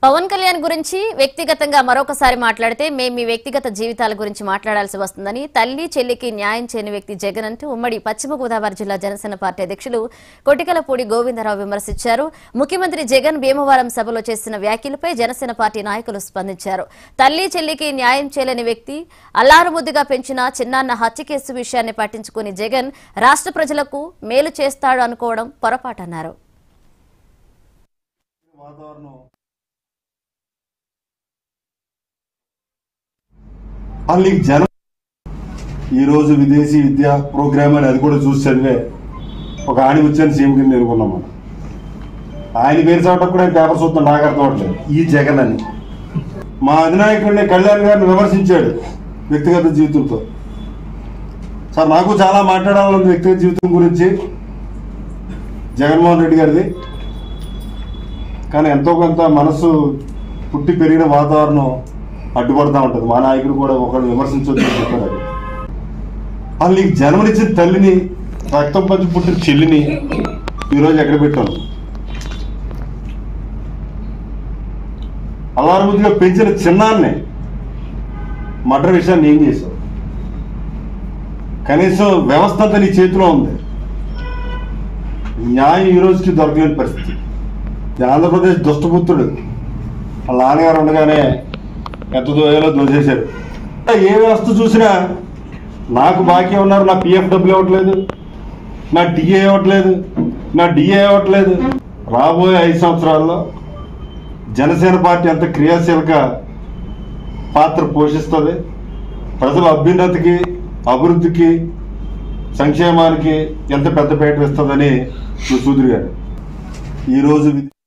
పవన్ కళ్యాణ్ గురించి వ్యక్తిగతంగా మరొకసారి మాట్లాడితే మేము మీ వ్యక్తిగత జీవితాల గురించి మాట్లాడాల్సి వస్తుందని తల్లి చెల్లికి న్యాయం చేయని వ్యక్తి జగన్ అంటూ ఉమ్మడి పశ్చిమ గోదావరి జిల్లా జనసేన పార్టీ అధ్యక్షులు కొటికలపూడి గోవిందరావు విమర్శించారు ముఖ్యమంత్రి జగన్ భీమవరం సభలో చేసిన వ్యాఖ్యలపై జనసేన పార్టీ నాయకులు స్పందించారు తల్లి చెల్లికి న్యాయం చేయలేని వ్యక్తి అల్లారుముద్దుగా పెంచిన చిన్నాన్న హత్య కేసు విషయాన్ని పట్టించుకుని జగన్ రాష్ట్ర ప్రజలకు మేలు చేస్తాడు అనుకోవడం పొరపాటన్నారు వాతావరణం మళ్ళీ జనం ఈరోజు విదేశీ విద్యా ప్రోగ్రామ్ అని అది కూడా చూసి చదివే ఒక ఆణి వచ్చాను సీఎం కింద ఎన్నుకున్నాం మనం ఆయన పేరు చదవటం కూడా ఆయన పేపర్ చూద్దాం నాకు అర్థం అవట్లేదు ఈ జగన్ అని మా అధినాయకుడిని కళ్యాణ్ గారిని విమర్శించాడు వ్యక్తిగత జీవితంతో సార్ నాకు చాలా మాట్లాడాలని వ్యక్తిగత జీవితం గురించి జగన్మోహన్ రెడ్డి గారిది కానీ ఎంతో కొంత మనసు పుట్టి పెరిగిన వాతావరణం అడ్డుపడతా ఉంటుంది మా నాయకుడు కూడా ఒకళ్ళు విమర్శించొద్దు అని చెప్పారు అది వాళ్ళు నీకు జన్మనిచ్చిన తల్లిని రక్తం పంచి పుట్టిన చెల్లిని ఈరోజు ఎక్కడ పెట్టాను అల్లారబుద్ధిగా పెంచిన చిన్నాన్ని మర్డర్ విషయాన్ని ఏం చేశావు కనీసం వ్యవస్థ అంతా నీ చేతిలో ఉంది న్యాయం ఈ రోజుకి దొరకలేని పరిస్థితి ఈ ఆంధ్రప్రదేశ్ దుష్టపుత్రుడు వాళ్ళ నాన్నగారు ఉండగానే ఎంత దోయాలో దోచేశారు ఏ వ్యవస్థ చూసినా నాకు బాకీ ఉన్నారు నా పిఎఫ్ డబ్బులు ఇవ్వట్లేదు నా డిఏ ఇవ్వట్లేదు నా డిఏ ఇవ్వట్లేదు రాబోయే ఐదు సంవత్సరాల్లో జనసేన పార్టీ ఎంత క్రియాశీలక పాత్ర పోషిస్తుంది ప్రజల అభ్యున్నతికి అభివృద్ధికి సంక్షేమానికి ఎంత పెద్ద పేట ఇస్తుందని సూదురు గారు ఈరోజు